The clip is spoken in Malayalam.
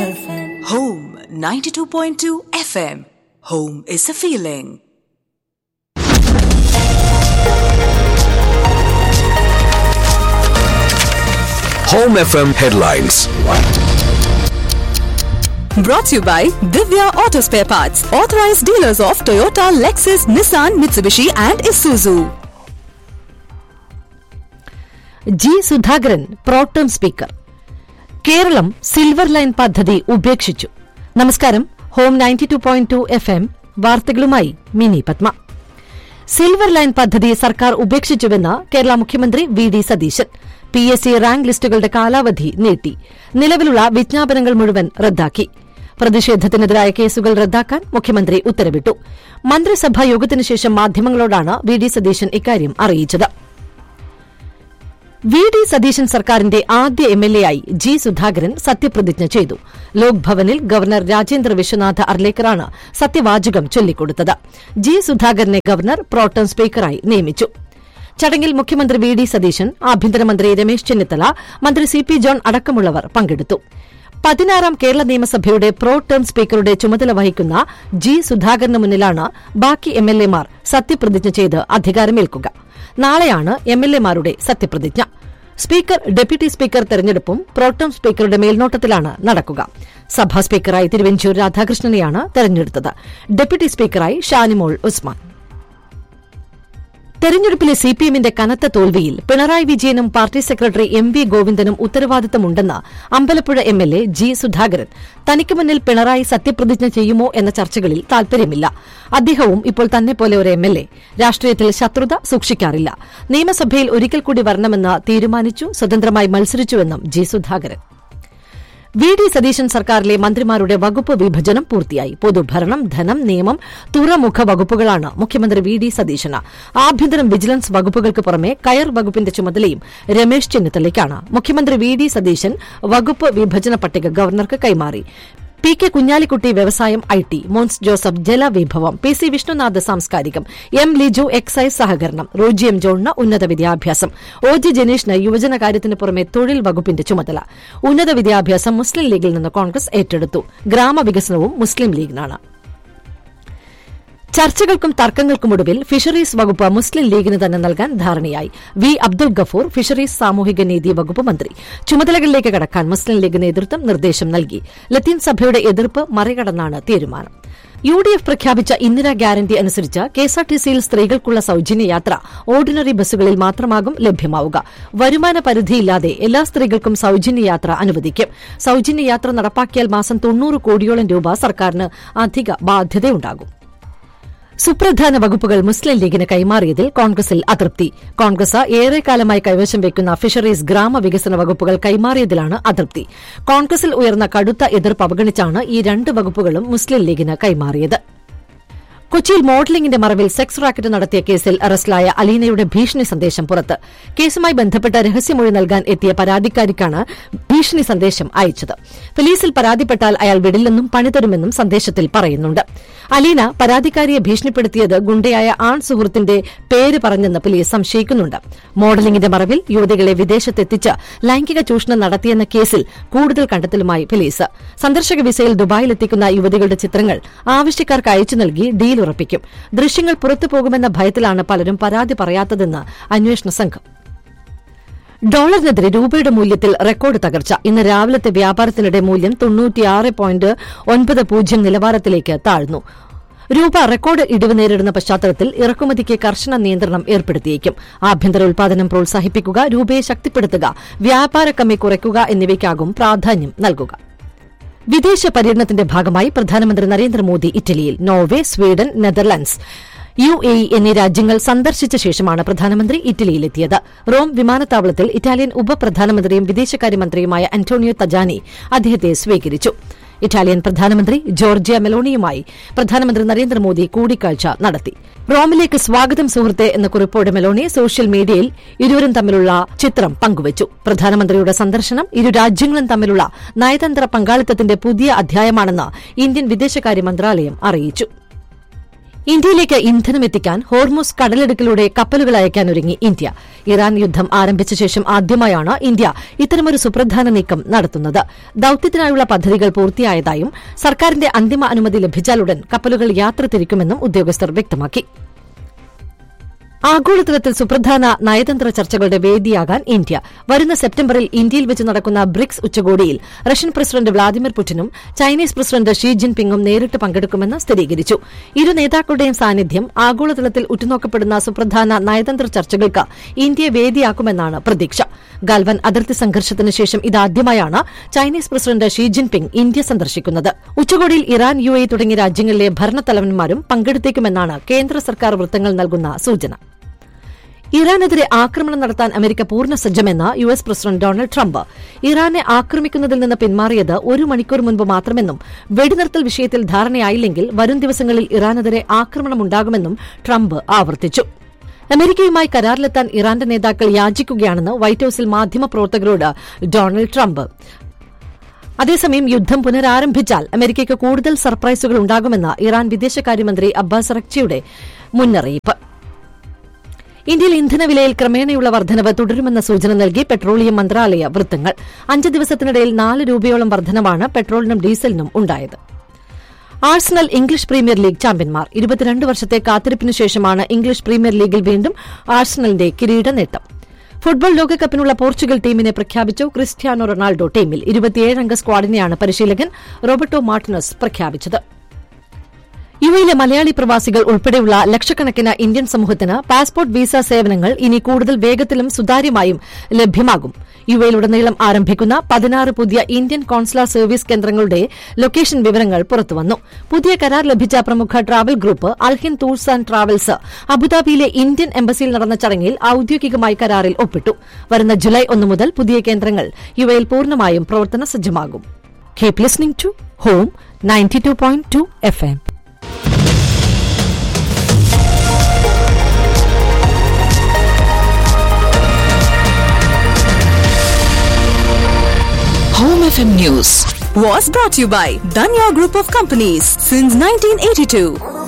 FM. Home 92.2 FM. Home is a feeling. Home FM headlines. Brought to you by Divya Auto Spare Parts, authorized dealers of Toyota, Lexus, Nissan, Mitsubishi, and Isuzu. G Sudhakaran pro tem speaker Keralam silver line പദ്ധതി ഉപേക്ഷിച്ചു നമസ്കാരം home ninety two point two FM എം വാർത്തകളുമായി മിനി പത്മ സിൽവർ ലൈൻ പദ്ധതി സർക്കാർ ഉപേക്ഷിച്ചുവെന്ന് കേരള മുഖ്യമന്ത്രി V D Satheesan P S C rank ലിസ്റ്റുകളുടെ കാലാവധി നീട്ടി നിലവിലുള്ള വിജ്ഞാപനങ്ങൾ മുഴുവൻ റദ്ദാക്കി പ്രതിഷേധത്തിനെതിരായ കേസുകൾ റദ്ദാക്കാൻ മുഖ്യമന്ത്രി ഉത്തരവിട്ടു മന്ത്രിസഭാ യോഗത്തിനുശേഷം മാധ്യമങ്ങളോടാണ് വി ഡി സതീശൻ ഇക്കാര്യം അറിയിച്ചത് വി ഡി സതീശൻ സർക്കാരിന്റെ ആദ്യ എം എൽ എ ആയി ജി സുധാകരൻ സത്യപ്രതിജ്ഞ ചെയ്തു ലോക്ഭവനിൽ ഗവർണർ രാജേന്ദ്ര വിശ്വനാഥ് അർലേക്കറാണ് സത്യവാചകം ചൊല്ലിക്കൊടുത്തത് ജി സുധാകരനെ ഗവർണർ പ്രോട്ടം സ്പീക്കറായി നിയമിച്ചു ചടങ്ങിൽ മുഖ്യമന്ത്രി വി ഡി സതീശൻ ആഭ്യന്തരമന്ത്രി രമേശ് ചെന്നിത്തല മന്ത്രി സി പി ജോൺ അടക്കമുള്ളവർ പങ്കെടുത്തു പതിനാറാം കേരള നിയമസഭയുടെ പ്രോ ടേം സ്പീക്കറുടെ ചുമതല വഹിക്കുന്ന ജി സുധാകരന് മുന്നിലാണ് ബാക്കി എം എൽ എമാർ സത്യപ്രതിജ്ഞ ചെയ്ത് അധികാരമേൽക്കുക നാളെയാണ് എം എൽ എമാരുടെ സത്യപ്രതിജ്ഞ സ്പീക്കർ ഡെപ്യൂട്ടി സ്പീക്കർ തെരഞ്ഞെടുപ്പും പ്രോട്ടം സ്പീക്കറുടെ മേൽനോട്ടത്തിലാണ് നടക്കുക സഭാ സ്പീക്കറായി തിരുവഞ്ചൂർ രാധാകൃഷ്ണനെയാണ് തെരഞ്ഞെടുത്തത് ഡെപ്യൂട്ടി സ്പീക്കറായി ഷാനിമോൾ ഉസ്മാൻ തെരഞ്ഞെടുപ്പിലെ സിപിഎമ്മിന്റെ കനത്ത തോൽവിയിൽ പിണറായി വിജയനും പാർട്ടി സെക്രട്ടറി എം വി ഗോവിന്ദനും ഉത്തരവാദിത്തമുണ്ടെന്ന് Ambalappuzha M L A G Sudhakaran തനിക്ക് മുന്നിൽ പിണറായി സത്യപ്രതിജ്ഞ ചെയ്യുമോ എന്ന ചർച്ചകളിൽ താൽപര്യമില്ല അദ്ദേഹവും ഇപ്പോൾ തന്നെ പോലെ ഒരു എം എൽ എ രാഷ്ട്രീയത്തിൽ ശത്രുത സൂക്ഷിക്കാറില്ല നിയമസഭയിൽ ഒരിക്കൽ കൂടി വരണമെന്ന് തീരുമാനിച്ചു സ്വതന്ത്രമായി മത്സരിച്ചുവെന്നും G Sudhakaran V D Satheesan സർക്കാരിലെ മന്ത്രിമാരുടെ വകുപ്പ് വിഭജനം പൂർത്തിയായി പൊതുഭരണം ധനം നിയമം തുറമുഖ വകുപ്പുകളാണ് മുഖ്യമന്ത്രി വി ഡി സതീശന് ആഭ്യന്തരം വിജിലൻസ് വകുപ്പുകൾക്ക് പുറമെ കയർ വകുപ്പിന്റെ ചുമതലയും രമേശ് ചെന്നിത്തലയ്ക്കാണ് മുഖ്യമന്ത്രി വി ഡി സതീശൻ വകുപ്പ് വിഭജന പട്ടിക ഗവർണർക്ക് കൈമാറി പി കെ കുഞ്ഞാലിക്കുട്ടി വ്യവസായം ഐ ടി മോൻസ് ജോസഫ് ജലവിഭവം പി സി വിഷ്ണുനാഥ് സാംസ്കാരികം എം ലിജു എക്സൈസ് സഹകരണം റോജി എം ജോണിന് ഉന്നത വിദ്യാഭ്യാസം ഒ ജി ജനീഷിന് യുവജനകാര്യത്തിന് പുറമെ തൊഴിൽ വകുപ്പിന്റെ ചുമതല ഉന്നത വിദ്യാഭ്യാസം മുസ്ലിം ലീഗിൽ നിന്ന് കോൺഗ്രസ് ഏറ്റെടുത്തു ഗ്രാമവികസനവും മുസ്ലിം ലീഗിനാണ് ചർച്ചകൾക്കും തർക്കങ്ങൾക്കുമൊടുവിൽ ഫിഷറീസ് വകുപ്പ് മുസ്ലിം ലീഗിന് തന്നെ നൽകാൻ ധാരണയായി വി അബ്ദുൾ ഗഫൂർ ഫിഷറീസ് സാമൂഹിക നീതി വകുപ്പ് മന്ത്രി ചുമതലകളിലേക്ക് കടക്കാൻ മുസ്ലിം ലീഗ് നേതൃത്വം നിർദ്ദേശം നൽകി ലത്തീൻ സഭയുടെ എതിർപ്പ് മറികടന്നാണ് തീരുമാനം യു ഡി എഫ് പ്രഖ്യാപിച്ച ഇന്ദിരാ ഗ്യാരണ്ടി അനുസരിച്ച് കെഎസ്ആർടിസിയിൽ സ്ത്രീകൾക്കുള്ള സൌജന്യ യാത്ര ഓർഡിനറി ബസ്സുകളിൽ മാത്രമാകും ലഭ്യമാവുക വരുമാന പരിധിയില്ലാതെ എല്ലാ സ്ത്രീകൾക്കും സൌജന്യ യാത്ര അനുവദിക്കും സൌജന്യ യാത്ര നടപ്പാക്കിയാൽ മാസം തൊണ്ണൂറ് കോടിയോളം രൂപ സർക്കാരിന് അധിക ബാധ്യതയുണ്ടാകും സുപ്രധാന വകുപ്പുകൾ മുസ്ലിം ലീഗിന് കൈമാറിയതിൽ കോൺഗ്രസിൽ അതൃപ്തി കോൺഗ്രസ് ഏറെക്കാലമായി കൈവശം വയ്ക്കുന്ന ഫിഷറീസ് ഗ്രാമവികസന വകുപ്പുകൾ കൈമാറിയതിലാണ് അതൃപ്തി കോൺഗ്രസിൽ ഉയർന്ന കടുത്ത എതിർപ്പ് അവഗണിച്ചാണ് ഈ രണ്ട് വകുപ്പുകളും മുസ്ലിം ലീഗിന് കൈമാറിയത് കൊച്ചിയിൽ മോഡലിംഗിന്റെ മറവിൽ സെക്സ് റാക്കറ്റ് നടത്തിയ കേസിൽ അറസ്റ്റിലായ അലീനയുടെ ഭീഷണി സന്ദേശം പുറത്ത് കേസുമായി ബന്ധപ്പെട്ട രഹസ്യമൊഴി നൽകാൻ എത്തിയ പരാതിക്കാരിക്കാണ് ഭീഷണി സന്ദേശം അയച്ചത് പോലീസിൽ പരാതിപ്പെട്ടാൽ അയാൾ വിടില്ലെന്നും പണിതരുമെന്നും സന്ദേശത്തിൽ പറയുന്നുണ്ട് അലീന പരാതിക്കാരിയെ ഭീഷണിപ്പെടുത്തിയത് ഗുണ്ടയായ ആൺ സുഹൃത്തിന്റെ പേര് പറഞ്ഞെന്ന് പോലീസ് സംശയിക്കുന്നുണ്ട് മോഡലിംഗിന്റെ മറവിൽ യുവതികളെ വിദേശത്തെത്തിച്ച് ലൈംഗിക ചൂഷണം നടത്തിയെന്ന കേസിൽ കൂടുതൽ കണ്ടെത്തലുമായി പോലീസ് സന്ദർശക വിസയിൽ ദുബായിലെത്തിക്കുന്ന യുവതികളുടെ ചിത്രങ്ങൾ ആവശ്യക്കാർക്ക് അയച്ചു നൽകി ഡീൽ ഉറപ്പിക്കും ദൃശ്യങ്ങൾ പുറത്തു പോകുമെന്ന ഭയത്തിലാണ് പലരും പരാതി പറയാത്തതെന്ന് അന്വേഷണ സംഘം ഡോളറിനെതിരെ രൂപയുടെ മൂല്യത്തിൽ റെക്കോർഡ് തകർച്ച ഇന്ന് രാവിലത്തെ വ്യാപാരത്തിനിടെ മൂല്യം തൊണ്ണൂറ്റിയാറ് പോയിന്റ് ഒൻപത് പൂജ്യം നിലവാരത്തിലേക്ക് താഴ്ന്നു രൂപ റെക്കോർഡ് ഇടിവ് നേരിടുന്ന പശ്ചാത്തലത്തിൽ ഇറക്കുമതിക്ക് കർശന നിയന്ത്രണം ഏർപ്പെടുത്തിയേക്കും ആഭ്യന്തര ഉൽപാദനം പ്രോത്സാഹിപ്പിക്കുക രൂപയെ ശക്തിപ്പെടുത്തുക വ്യാപാര കമ്മി കുറയ്ക്കുക എന്നിവയ്ക്കാകും പ്രാധാന്യം നൽകുക വിദേശ പര്യടനത്തിന്റെ ഭാഗമായി പ്രധാനമന്ത്രി നരേന്ദ്രമോദി ഇറ്റലിയിൽ Norway Sweden Netherlands U A E എന്നീ രാജ്യങ്ങൾ സന്ദർശിച്ച ശേഷമാണ് പ്രധാനമന്ത്രി ഇറ്റലിയിലെത്തിയത് റോം വിമാനത്താവളത്തിൽ ഇറ്റാലിയൻ ഉപപ്രധാനമന്ത്രിയും വിദേശകാര്യമന്ത്രിയുമായ അന്റോണിയോ തജാനി അദ്ദേഹത്തെ സ്വീകരിച്ചു ഇറ്റാലിയൻ പ്രധാനമന്ത്രി ജോർജിയ മെലോണിയുമായി പ്രധാനമന്ത്രി നരേന്ദ്രമോദി കൂടിക്കാഴ്ച നടത്തി റോമിലേക്ക് സ്വാഗതം സുഹൃത്തെ എന്ന കുറിപ്പോടെ മെലോണി സോഷ്യൽ മീഡിയയിൽ ഇരുവരും തമ്മിലുള്ള ചിത്രം പങ്കുവച്ചു പ്രധാനമന്ത്രിയുടെ സന്ദർശനം ഇരു രാജ്യങ്ങളും തമ്മിലുള്ള നയതന്ത്ര പങ്കാളിത്തത്തിന്റെ പുതിയ അധ്യായമാണെന്ന് ഇന്ത്യൻ വിദേശകാര്യ മന്ത്രാലയം അറിയിച്ചു ഇന്ത്യയിലേക്ക് ഇന്ധനം എത്തിക്കാൻ ഹോർമുസ് കടലിടുക്കിലൂടെ കപ്പലുകൾ അയക്കാൻ ഒരുങ്ങി ഇന്ത്യ ഇറാൻ യുദ്ധം ആരംഭിച്ച ശേഷം ആദ്യമായാണ് ഇന്ത്യ ഇത്തരമൊരു സുപ്രധാന നീക്കം നടത്തുന്നത് ദൌത്യത്തിനായുള്ള പദ്ധതികൾ പൂർത്തിയായതായും സർക്കാരിന്റെ അന്തിമ അനുമതി ലഭിച്ചാലുടൻ കപ്പലുകൾ യാത്ര തിരിക്കുമെന്നും ഉദ്യോഗസ്ഥർ വ്യക്തമാക്കി ആഗോളതലത്തിൽ സുപ്രധാന നയതന്ത്ര ചർച്ചകളുടെ വേദിയാകാൻ ഇന്ത്യ വരുന്ന സെപ്റ്റംബറിൽ ഇന്ത്യയിൽ വെച്ച് നടക്കുന്ന ബ്രിക്സ് ഉച്ചകോടിയിൽ റഷ്യൻ പ്രസിഡന്റ് വ്ളാദിമിർ പുടിനും ചൈനീസ് പ്രസിഡന്റ് ഷീ ജിൻപിങ്ങും നേരിട്ട് പങ്കെടുക്കുമെന്ന് സ്ഥിരീകരിച്ചു ഇരു നേതാക്കളുടെയും സാന്നിധ്യം ആഗോളതലത്തിൽ ഉറ്റുനോക്കപ്പെടുന്ന സുപ്രധാന നയതന്ത്ര ചർച്ചകൾക്ക് ഇന്ത്യയെ വേദിയാക്കുമെന്നാണ് പ്രതീക്ഷ ഗാൽവൻ അതിർത്തി സംഘർഷത്തിന് ശേഷം ഇതാദ്യമായാണ് Chinese president Xi Jinping India സന്ദർശിക്കുന്നത് ഉച്ചകോടിയിൽ ഇറാൻ യു എ തുടങ്ങിയ രാജ്യങ്ങളിലെ ഭരണത്തലവന്മാരും പങ്കെടുത്തേക്കുമെന്നാണ് കേന്ദ്ര സർക്കാർ വൃത്തങ്ങൾ നൽകുന്ന സൂചന ഇറാനെതിരെ ആക്രമണം നടത്താൻ അമേരിക്ക പൂർണ്ണ സജ്ജമെന്ന് U S president Donald Trump ഇറാനെ ആക്രമിക്കുന്നതിൽ നിന്ന് പിന്മാറിയത് ഒരു മണിക്കൂർ മുൻപ് മാത്രമെന്നും വെടിനിർത്തൽ വിഷയത്തിൽ ധാരണയായില്ലെങ്കിൽ വരും ദിവസങ്ങളിൽ ഇറാനെതിരെ ആക്രമണമുണ്ടാകുമെന്നും ട്രംപ് ആവർത്തിച്ചു അമേരിക്കയുമായി കരാറിലെത്താൻ ഇറാന്റെ നേതാക്കൾ യാചിക്കുകയാണെന്ന് വൈറ്റ് ഹൌസിൽ മാധ്യമപ്രവർത്തകരോട് ഡൊണാൾഡ് ട്രംപ് അതേസമയം യുദ്ധം പുനരാരംഭിച്ചാൽ അമേരിക്കയ്ക്ക് കൂടുതൽ സർപ്രൈസുകൾ ഉണ്ടാകുമെന്ന് ഇറാൻ വിദേശകാര്യമന്ത്രി അബ്ബാസ് അറക്ചിയുടെ മുന്നറിയിപ്പ് ഇന്ത്യയിൽ ഇന്ധനവിലയിൽ ക്രമേണയുള്ള വർധനവ് തുടരുമെന്ന സൂചന നൽകി പെട്രോളിയം മന്ത്രാലയ വൃത്തങ്ങൾ അഞ്ച് ദിവസത്തിനിടയിൽ നാല് രൂപയോളം വർധനവാണ് പെട്രോളിനും ഡീസലിനും ഉണ്ടായത് ആഴ്സണൽ ഇംഗ്ലീഷ് പ്രീമിയർ ലീഗ് ചാമ്പ്യന്മാർ ഇരുപത്തിരണ്ട് വർഷത്തെ കാത്തിരിപ്പിനു ശേഷമാണ് ഇംഗ്ലീഷ് പ്രീമിയർ ലീഗിൽ വീണ്ടും ആഴ്സണലിന്റെ കിരീട നേട്ടം ഫുട്ബോൾ ലോകകപ്പിനുള്ള പോർച്ചുഗൽ ടീമിനെ പ്രഖ്യാപിച്ചു ക്രിസ്ത്യാനോ റൊണാൾഡോ ടീമിൽ ഇരുപത്തിയേഴംഗ സ്ക്വാഡിനെയാണ് പരിശീലകൻ റോബർട്ടോ മാർട്ടിനസ് പ്രഖ്യാപിച്ചത് യുഎയിലെ മലയാളി പ്രവാസികൾ ഉൾപ്പെടെയുള്ള ലക്ഷക്കണക്കിന് ഇന്ത്യൻ സമൂഹത്തിന് പാസ്പോർട്ട് വിസ സേവനങ്ങൾ ഇനി കൂടുതൽ വേഗത്തിലും സുതാര്യമായും ലഭ്യമാകും യുഎയിലുടനീളം ആരംഭിക്കുന്ന പതിനാറ് പുതിയ ഇന്ത്യൻ കോൺസുലാർ സർവീസ് കേന്ദ്രങ്ങളുടെ ലൊക്കേഷൻ വിവരങ്ങൾ പുറത്തുവന്നു പുതിയ കരാർ ലഭിച്ച പ്രമുഖ travel group Alhind tours and travels അബുദാബിയിലെ ഇന്ത്യൻ എംബസിയിൽ നടന്ന ചടങ്ങിൽ ഔദ്യോഗികമായി കരാറിൽ ഒപ്പിട്ടു വരുന്ന ജൂലൈ ഒന്ന് മുതൽ പുതിയ കേന്ദ്രങ്ങൾ യുഎയിൽ പൂർണ്ണമായും പ്രവർത്തന സജ്ജമാകും keep listening to home ninety two point two FM എം Home FM News was brought to you by Danya Group of Companies since 1982.